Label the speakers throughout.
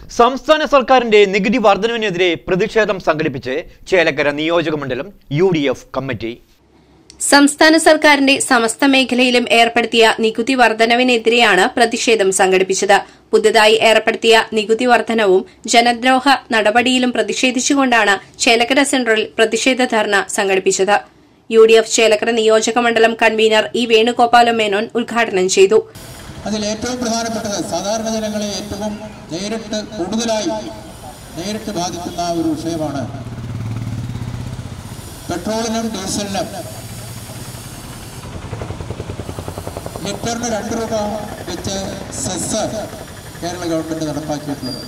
Speaker 1: സംസ്ഥാന സർക്കാരിന്റെ നികുതി വർധനവിനെതിരെ പ്രതിഷേധം സംഘടിപ്പിച്ച് ചേലക്കര നിയോജക മണ്ഡലം യു ഡി എഫ് കമ്മിറ്റി
Speaker 2: സംസ്ഥാന സർക്കാരിന്റെ സമസ്ത മേഖലയിലും ഏർപ്പെടുത്തിയ നികുതി വർധനവിനെതിരെയാണ് പ്രതിഷേധം സംഘടിപ്പിച്ചത് പുതുതായി ഏർപ്പെടുത്തിയ നികുതി വർധനവും ജനദ്രോഹ നടപടിയിലും പ്രതിഷേധിച്ചുകൊണ്ടാണ് ചേലക്കര സെൻട്രൽ പ്രതിഷേധ ധർണ സംഘടിപ്പിച്ചത് യു ഡി എഫ് ചേലക്കര നിയോജക മണ്ഡലം കൺവീനർ ഇ വേണുഗോപാല മേനോൻ ഉദ്ഘാടനം ചെയ്തു
Speaker 3: അതിൽ ഏറ്റവും പ്രധാനപ്പെട്ടത് സാധാരണ ജനങ്ങളെ ഏറ്റവും നേരിട്ട് കൂടുതലായി നേരിട്ട് ബാധിക്കുന്ന ഒരു വിഷയമാണ് പെട്രോളിനും ഡീസലിനും ലിറ്ററിന് രണ്ട് രൂപ വെച്ച് സെസ് കേരള ഗവൺമെന്റ് നടപ്പാക്കിയിട്ടുള്ളത്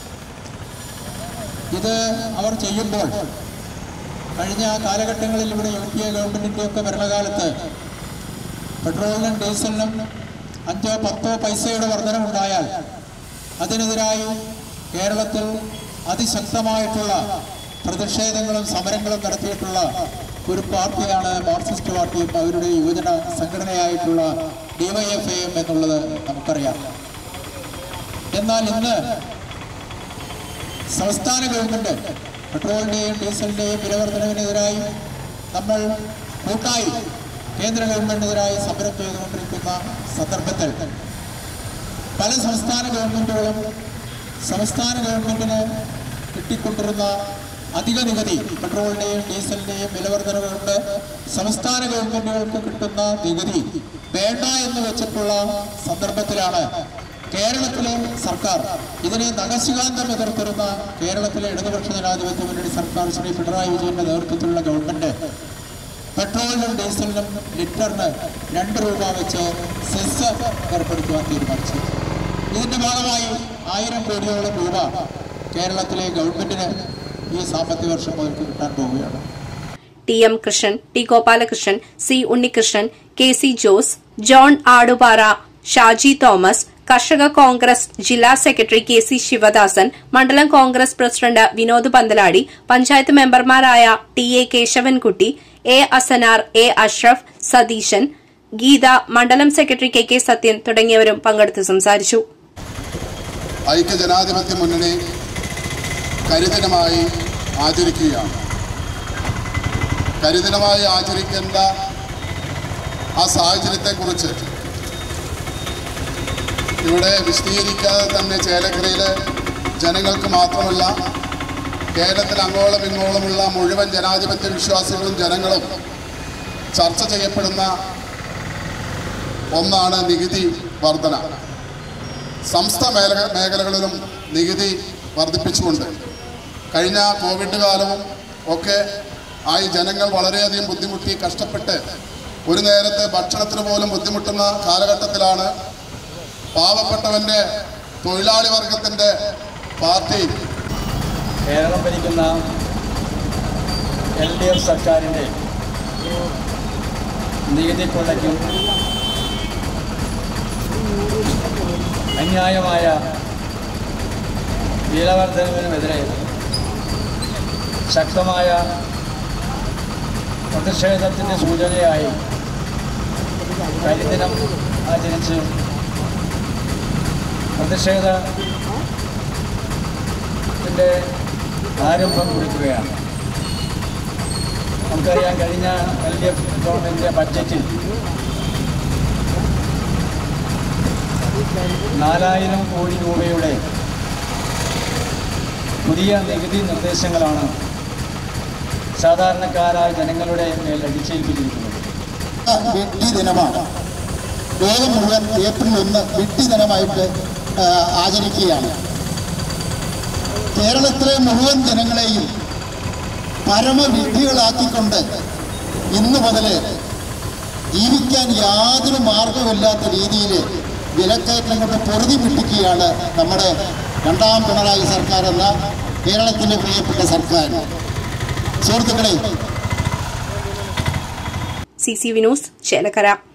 Speaker 3: ഇത് അവർ ചെയ്യുമ്പോൾ കഴിഞ്ഞ കാലഘട്ടങ്ങളിൽ ഇവിടെ യു പി എ ഗവൺമെന്റിൻ്റെയൊക്കെ ഭരണകാലത്ത് പെട്രോളിനും ഡീസലിനും അഞ്ചോ പത്തോ പൈസയുടെ വർധനമുണ്ടായാൽ അതിനെതിരായി കേരളത്തിൽ അതിശക്തമായിട്ടുള്ള പ്രതിഷേധങ്ങളും സമരങ്ങളും നടത്തിയിട്ടുള്ള ഒരു പാർട്ടിയാണ് മാർക്സിസ്റ്റ് പാർട്ടിയും അവരുടെ യുവജന സംഘടനയായിട്ടുള്ള ഡിവൈഎഫ്ഐയും എന്നുള്ളത് നമുക്കറിയാം എന്നാൽ ഇന്ന് സംസ്ഥാന ഗവൺമെന്റ് പെട്രോളിന്റെയും ഡീസലിന്റെയും വിലവർദ്ധനവിനെതിരായി നമ്മൾ കൂട്ടായി കേന്ദ്ര ഗവൺമെന്റിനെതിരായി സമരം ചെയ്തുകൊണ്ടിരിക്കുന്ന സന്ദർഭത്തിൽ പല സംസ്ഥാന ഗവൺമെന്റുകളും സംസ്ഥാന ഗവൺമെന്റിന് കിട്ടിക്കൊണ്ടിരുന്ന അധിക നികുതി പെട്രോളിന്റെയും ഡീസലിന്റെയും വിലവർദ്ധനവ് കൊണ്ട് സംസ്ഥാന ഗവൺമെന്റുകൾക്ക് കിട്ടുന്ന നികുതി വേണ്ട എന്ന് വെച്ചിട്ടുള്ള സന്ദർഭത്തിലാണ് കേരളത്തിലെ സർക്കാർ ഇതിനെ നഖശികാന്തം എതിർത്തിരുന്ന കേരളത്തിലെ ഇടതുപക്ഷ ജനാധിപത്യ മുന്നണി സർക്കാർ ശ്രീ പിണറായി വിജയന്റെ നേതൃത്വത്തിലുള്ള ഗവൺമെന്റ് പെട്രോളിനും ഡീസലിനും ലിറ്ററിന് രണ്ട് രൂപ വെച്ച് സെസ് ഏർപ്പെടുത്തുവാൻ തീരുമാനിച്ചു ഇതിന്റെ ഭാഗമായി ആയിരം കോടിയോളം രൂപ കേരളത്തിലെ ഗവൺമെന്റിന് ഈ സാമ്പത്തിക വർഷം മുതൽക്ക് കിട്ടാൻ പോവുകയാണ്
Speaker 2: T M Krishnan T Gopalakrishnan C Unnikrishnan K C Jose John Adupara Shaji Thomas കർഷക കോൺഗ്രസ് ജില്ലാ സെക്രട്ടറി കെ സി ശിവദാസൻ മണ്ഡലം കോൺഗ്രസ് പ്രസിഡന്റ് വിനോദ് പന്തലാടി പഞ്ചായത്ത് മെമ്പർമാരായ T A Kesavankutty A Asanar A Ashraf Satheesan Geetha മണ്ഡലം സെക്രട്ടറി കെ കെ സത്യൻ തുടങ്ങിയവരും പങ്കെടുത്ത് സംസാരിച്ചു
Speaker 4: ഐക്യജനാധിപത്യ മുന്നണി കരിദിനമായി ആചരിക്കുകയാണ് കരിദിനമായി ആചരിക്കേണ്ട ആ സാഹചര്യത്തെക്കുറിച്ച് ഇവിടെ വിശദീകരിക്കാതെ തന്നെ ചേലക്കരയിലെ ജനങ്ങൾക്ക് മാത്രമല്ല കേരളത്തിൽ അങ്ങോളം ഇങ്ങോളമുള്ള മുഴുവൻ ജനാധിപത്യ വിശ്വാസികളും ജനങ്ങളും ചർച്ച ചെയ്യപ്പെടുന്ന ഒന്നാണ് നികുതി വർധന സംസ്ഥ മേഖല മേഖലകളിലും നികുതി വർദ്ധിപ്പിച്ചുകൊണ്ട് കഴിഞ്ഞ കോവിഡ് കാലവും ഒക്കെ ആയി ജനങ്ങൾ വളരെയധികം ബുദ്ധിമുട്ടി കഷ്ടപ്പെട്ട് ഒരു നേരത്തെ ഭക്ഷണത്തിന് പോലും ബുദ്ധിമുട്ടുന്ന കാലഘട്ടത്തിലാണ് പാവപ്പെട്ടവൻ്റെ തൊഴിലാളി വർഗത്തിൻ്റെ പാർട്ടി
Speaker 5: കേരളം ഭരിക്കുന്ന എൽ ഡി എഫ് സർക്കാരിൻ്റെ നികുതി കൊള്ളയ്ക്കും അന്യായമായ വിലവർദ്ധനവിനുമെതിരെ ശക്തമായ പ്രതിഷേധത്തിൻ്റെ സൂചനയായി കരിദിനം ആചരിച്ച് പ്രതിഷേധത്തിൻ്റെ ആരംഭം കുറിക്കുകയാണ് നമുക്കറിയാം കഴിഞ്ഞ എൽ ഡി എഫ് ഗവൺമെൻറ്റിൻ്റെ ബഡ്ജറ്റിൽ നാലായിരം കോടി രൂപയുടെ പുതിയ നികുതി നിർദ്ദേശങ്ങളാണ് സാധാരണക്കാരായ ജനങ്ങളുടെ മേൽ അടിച്ചേൽപ്പിച്ചിരിക്കുന്നത്
Speaker 3: വെട്ടി ദിനമാണ് ലോകം മുഴുവൻ ഏപ്രിൽ ഒന്ന് വെട്ടി ദിനമായിട്ട് ആ, ആചരിക്കുകയാണ് കേരളത്തിലെ മുഴുവൻ ജനങ്ങളെയും പരമവിഡ്ഢികളാക്കിക്കൊണ്ട് ഇന്ന് മുതൽ ജീവിക്കാൻ യാതൊരു മാർഗമില്ലാത്ത രീതിയിൽ വിലക്കയറ്റം കൊണ്ട് പൊറുതി പിടിക്കുകയാണ് നമ്മുടെ രണ്ടാം പിണറായി സർക്കാർ എന്ന കേരളത്തിൻ്റെ പ്രിയപ്പെട്ട സർക്കാർ സുഹൃത്തുക്കളെ
Speaker 2: സി സി വിനൂസ് ചേലക്കര